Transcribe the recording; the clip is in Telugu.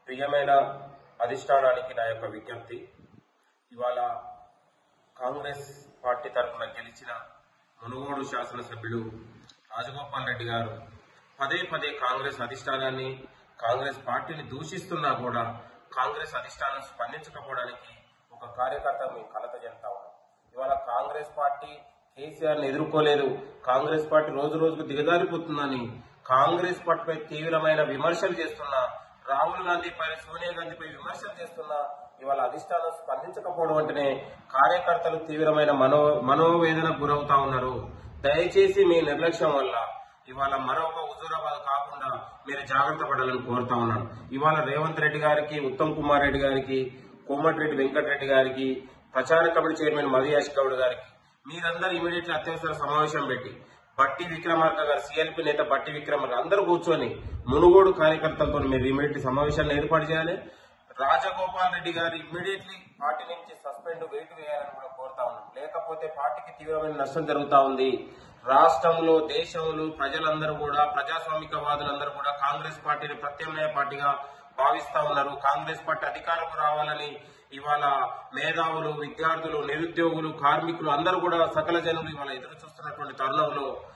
ప్రియమైన అధిష్టానానికి నా యొక్క విజ్ఞప్తి ఇవాళ కాంగ్రెస్ పార్టీ తరఫున గెలిచిన మునుగోడు శాసనసభ్యుడు రాజగోపాల్ రెడ్డి గారు పదే పదే కాంగ్రెస్ అధిష్టానాన్ని కాంగ్రెస్ పార్టీని దూషిస్తున్నా కూడా కాంగ్రెస్ అధిష్టానం స్పందించకపోవడానికి ఒక కార్యకర్త మేము కలత చెందుతా ఉన్నాం ఇవాళ కాంగ్రెస్ పార్టీ కేసీఆర్ ని ఎదుర్కోలేదు కాంగ్రెస్ పార్టీ రోజు రోజుకు దిగజారిపోతుందని కాంగ్రెస్ పార్టీపై తీవ్రమైన విమర్శలు చేస్తున్నా రాహుల్ గాంధీ పై సోనియా గాంధీపై విమర్శలు చేస్తున్నా ఇవాళ అధిష్టానం స్పందించకపోవడం అంటేనే కార్యకర్తలు తీవ్రమైన మనో మనోవేదనకు గురవుతా ఉన్నారు దయచేసి మీ నిర్లక్ష్యం వల్ల ఇవాళ మరొక హుజూరాబాద్ కాకుండా మీరు జాగ్రత్త పడాలని కోరుతా ఉన్నాను ఇవాళ రేవంత్ రెడ్డి గారికి ఉత్తమ్ కుమార్ రెడ్డి గారికి కోమటిరెడ్డి వెంకటరెడ్డి గారికి ప్రచార కమిటీ చైర్మన్ మదియాష్ గౌడ్ గారికి మీరందరూ ఇమీడియట్లీ అత్యవసర సమావేశం పెట్టి బట్టి విక్రమార్క గారు సిఎల్పి నేత బట్టి విక్రమార్క అందరూ కూర్చొని మునుగోడు కార్యకర్తలతో మీరు ఇమీడియట్లీ సమావేశాన్ని ఏర్పాటు చేయాలి రాజగోపాల్ రెడ్డి గారు ఇమ్మీడియట్లీ పార్టీ నుంచి సస్పెండ్ వెయిట్ వేయాలని కూడా కోరుతా ఉన్నాం లేకపోతే పార్టీకి తీవ్రమైన నష్టం జరుగుతా ఉంది రాష్ట్రంలో దేశంలో ప్రజలందరూ కూడా ప్రజాస్వామికవాదులందరూ కూడా కాంగ్రెస్ పార్టీని ప్రత్యామ్నాయ పార్టీగా భావిస్తా ఉన్నారు కాంగ్రెస్ పార్టీ అధికారం రావాలని ఇవాళ మేధావులు విద్యార్థులు నిరుద్యోగులు కార్మికులు అందరూ కూడా సకల జనులు ఇవాళ ఎదురు చూస్తున్నటువంటి తరుణంలో